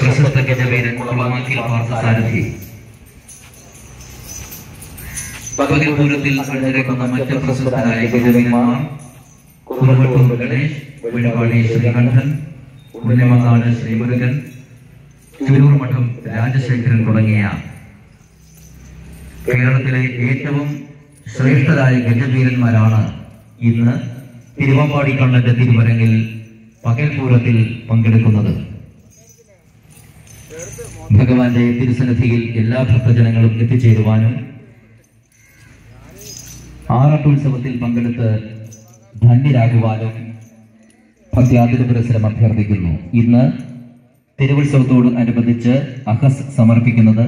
പ്രശസ്ത ഗജവീരൻ കുളമാക്കിൽ പാർത്ഥസാരഥി പകൽപൂരത്തിൽ അണിനിരക്കുന്ന മറ്റ് പ്രശസ്തരായ ഗജവീരന്മാർ കുറുമട്ടൂർ ഗണേഷ് വെളിപാടി ശ്രീകണ്ഠൻ ഉണ്ണിമങ്ങാട് ശ്രീമുരുകൻ തിരൂർ മഠം രാജശേഖരൻ തുടങ്ങിയ കേരളത്തിലെ ഏറ്റവും ശ്രേഷ്ഠരായ ഗജവീരന്മാരാണ് ഇന്ന് തിരുവമ്പാടി കണ്ണന്റെ തിരുവരങ്ങിൽ പകൽപൂരത്തിൽ പങ്കെടുക്കുന്നത് ഭഗവാന്റെ തിരുസന്നിധിയിൽ എല്ലാ ഭക്തജനങ്ങളും എത്തിച്ചേരുവാനും ആറാട്ടുത്സവത്തിൽ പങ്കെടുത്ത് ധന്യരാകുവാനും ഭക്തിയാതിര പുരസ്സരം അഭ്യർത്ഥിക്കുന്നു ഇന്ന് തിരുവുത്സവത്തോട് അനുബന്ധിച്ച് അഹസ് സമർപ്പിക്കുന്നത്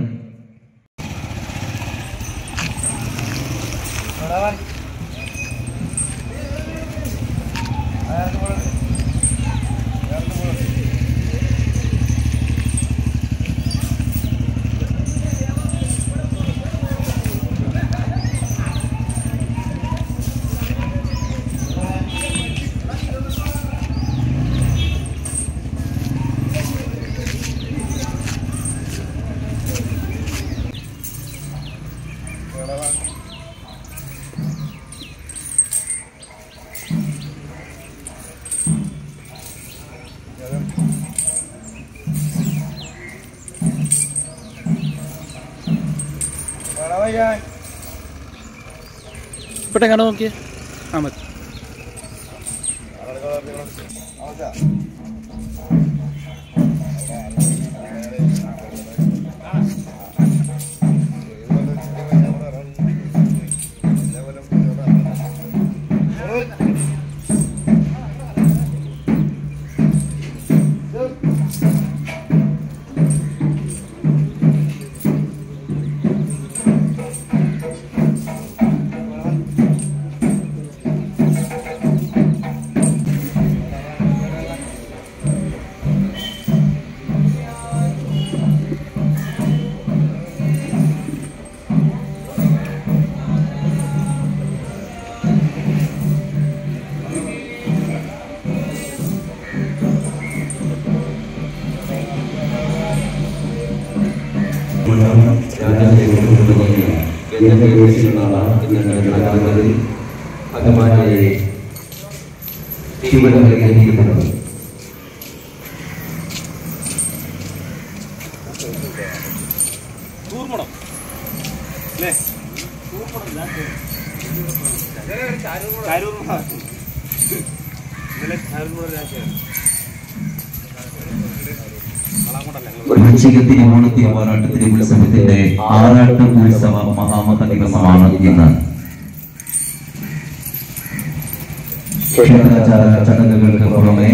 ഇപ്പോട്ടെ കണ്ടു നോക്കിയേ ആ മതി ഭഗവാന്റെ തീവ്രതയിലിരിക്കുന്നത് തൂർമണം അല്ലേ വൃശ്ചിക തിരുവോണ തിരുവാറാട്ട് തിരുവുത്സവത്തിന്റെ ആറാട്ട് ഉത്സവ മഹാമത ദിവസമാണ് ഇന്ന് ക്ഷേത്രാചാര ചടങ്ങുകൾക്ക് പുറമെ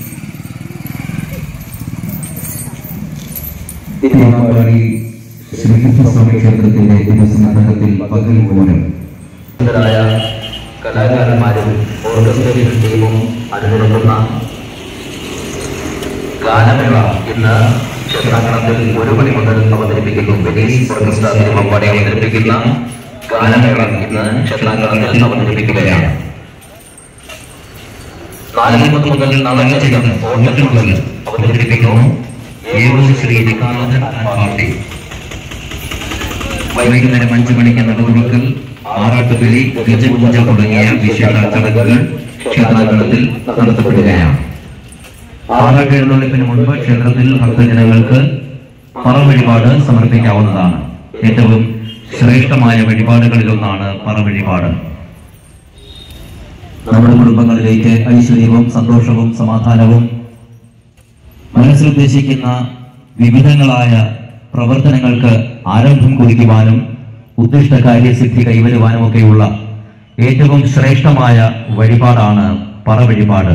തിരുവാമ്പാടി ശ്രീകൃഷ്ണസ്വാമി ക്ഷേത്രത്തിന്റെ ദിവസത്തിൽ പകൽ പോലും ായ കലാകാരന്മാരും ഓർക്കസ്ട്രേഷൻ ടീമും അണിനിരക്കുന്ന ഗാനമേള ഇന്ന് ക്ഷേത്രാങ്കണത്തിൽ ഒരു മണി മുതൽ അവതരിപ്പിക്കുന്നു വെനീസ് ഓർക്കസ്ട്ര തിരുമമ്പാടി അവതരിപ്പിക്കുന്ന ഗാനമേള ഇന്ന് ക്ഷേത്രാങ്കണത്തിൽ അവതരിപ്പിക്കുകയാണ് നാല് മുപ്പത് മുതൽ നാളഞ്ചികം ഓട്ടത്തിനുള്ളിൽ അവതരിപ്പിക്കുന്നു ഏവൂർ ശ്രീ നികാലൻ പാർട്ടി വൈകുന്നേരം അഞ്ചു മണിക്ക് നടുവുറുക്കൽ ആറാട്ടുപുലി ഗജപൂജ തുടങ്ങിയ വിശേഷ ചടങ്ങുകൾ ക്ഷേത്രാങ്കണത്തിൽ നടത്തപ്പെടുകയാണ് ആറാട്ട് എഴുന്നള്ളിപ്പിന് മുൻപ് ക്ഷേത്രത്തിൽ ഭക്തജനങ്ങൾക്ക് പറ വഴിപാട് സമർപ്പിക്കാവുന്നതാണ് ഏറ്റവും ശ്രേഷ്ഠമായ വഴിപാടുകളിലൊന്നാണ് പറ വഴിപാട് നമ്മുടെ കുടുംബങ്ങളിലേക്ക് ഐശ്വര്യവും സന്തോഷവും സമാധാനവും മനസ്സിലുദ്ദേശിക്കുന്ന വിവിധങ്ങളായ പ്രവർത്തനങ്ങൾക്ക് ആരംഭം കുറിക്കുവാനും ഉദ്ദിഷ്ട കാര്യസിദ്ധി കൈവരുവാനും ഒക്കെയുള്ള ഏറ്റവും ശ്രേഷ്ഠമായ വഴിപാടാണ് പറ വഴിപാട്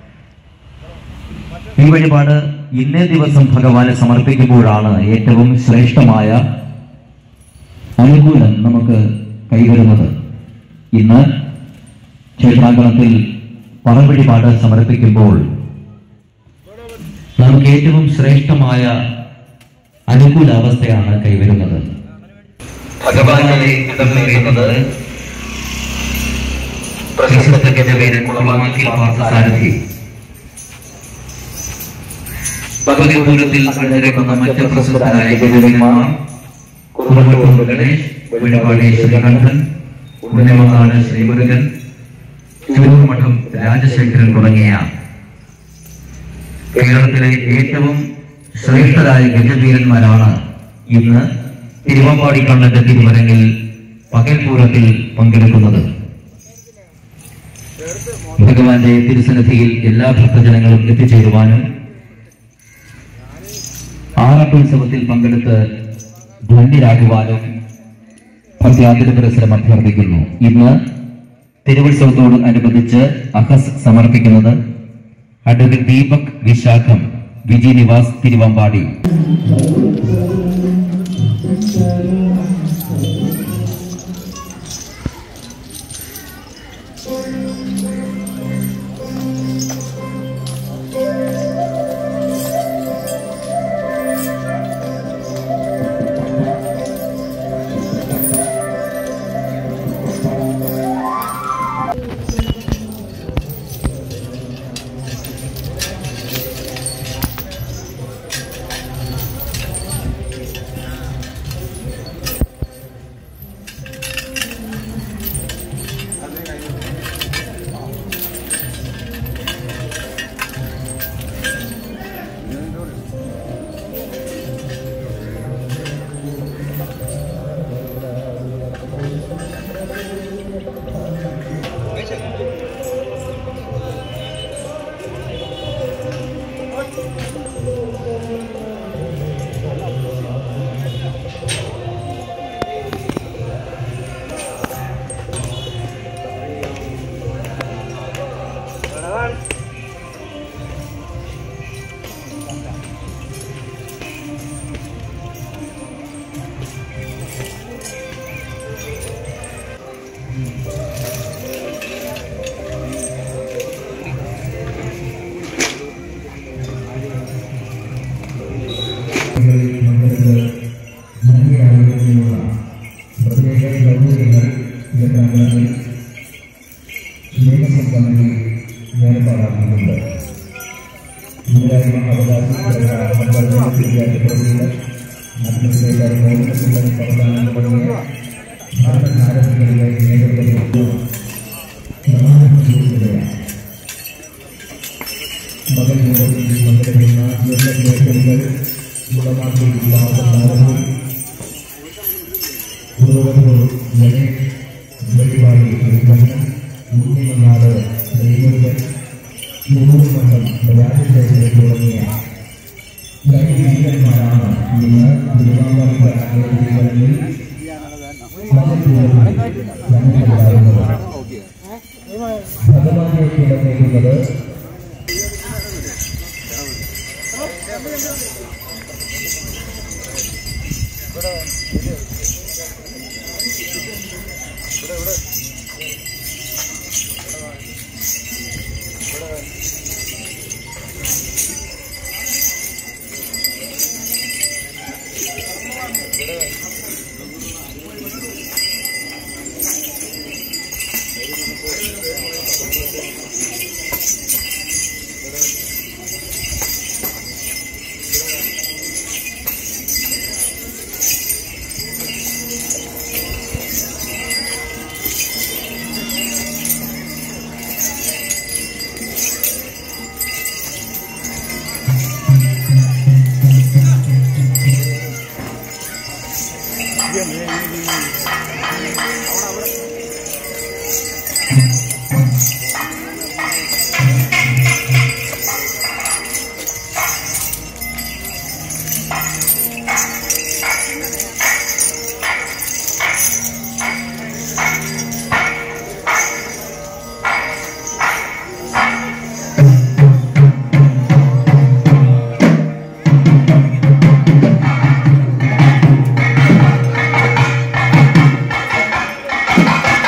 ഈ വഴിപാട് ഇന്നേ ദിവസം ഭഗവാന് സമർപ്പിക്കുമ്പോഴാണ് ഏറ്റവും ശ്രേഷ്ഠമായ അനുകൂലം നമുക്ക് കൈവരുന്നത് ഇന്ന് ക്ഷേത്രാങ്കണത്തിൽ പറ വഴിപാട് സമർപ്പിക്കുമ്പോൾ നമുക്ക് ഏറ്റവും ശ്രേഷ്ഠമായ അനുകൂലാവസ്ഥയാണ് കൈവരുന്നത് ഭഗവാനെ ഇടമേറിയുന്നത് പ്രശസ്ത ഗജവീരൻ കുളമാക്കി പാർത്ഥസാരഥി പകുതി ദൂരത്തിൽ അണിനിരക്കുന്ന മറ്റ് പ്രശസ്തരായ ഗജവീരന്മാർ കുറുമട്ടൂർ ഗണേഷ് വെളിപാടി ശ്രീകണ്ഠൻ ഉണ്ണിമങ്ങാട് ശ്രീമുരുകൻ തിരുവുമഠം രാജശേഖരൻ തുടങ്ങിയ കേരളത്തിലെ ഏറ്റവും ശ്രേഷ്ഠരായ ഗജവീരന്മാരാണ് ഇന്ന് തിരുവമ്പാടി കണ്ണന്റെ തിരുവരങ്ങിൽ പകൽപൂരത്തിൽ പങ്കെടുക്കുന്നത് ഭഗവാന്റെ തിരുസന്നിധിയിൽ എല്ലാ ഭക്തജനങ്ങളും എത്തിച്ചേരുവാനും ആറാട്ടുത്സവത്തിൽ പങ്കെടുത്ത് ധന്യരാകുവാനും ഭക്യാന്തര പരിസരം അഭ്യർത്ഥിക്കുന്നു ഇന്ന് തിരുവുത്സവത്തോട് അനുബന്ധിച്ച് അഹസ് സമർപ്പിക്കുന്നത് അഡ്വക്കേറ്റ് ദീപക് വിശാഖം വിജി നിവാസ് തിരുവമ്പാടി Thank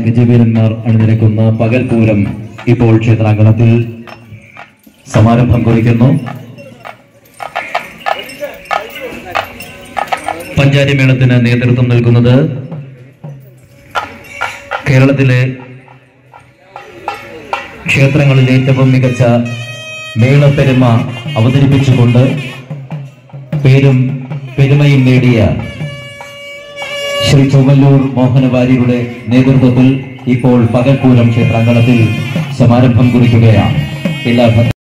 ഗജവീരന്മാർ അണിനിരക്കുന്ന പകൽപൂരം ഇപ്പോൾ ക്ഷേത്രാങ്കണത്തിൽ സമാരംഭം കുറിക്കുന്നു പഞ്ചാരി മേളത്തിന് നേതൃത്വം നൽകുന്നത് കേരളത്തിലെ ക്ഷേത്രങ്ങളിൽ ഏറ്റവും മികച്ച മേളപ്പെരുമ അവതരിപ്പിച്ചുകൊണ്ട് പേരും പെരുമയും നേടിയ ശ്രീ ചൊവ്വല്ലൂർ മോഹനവാര്യരുടെ നേതൃത്വത്തിൽ ഇപ്പോൾ പകൽപൂരം ക്ഷേത്രാങ്കണത്തിൽ സമാരംഭം കുറിക്കുകയാണ് എല്ലാ ഭക്ത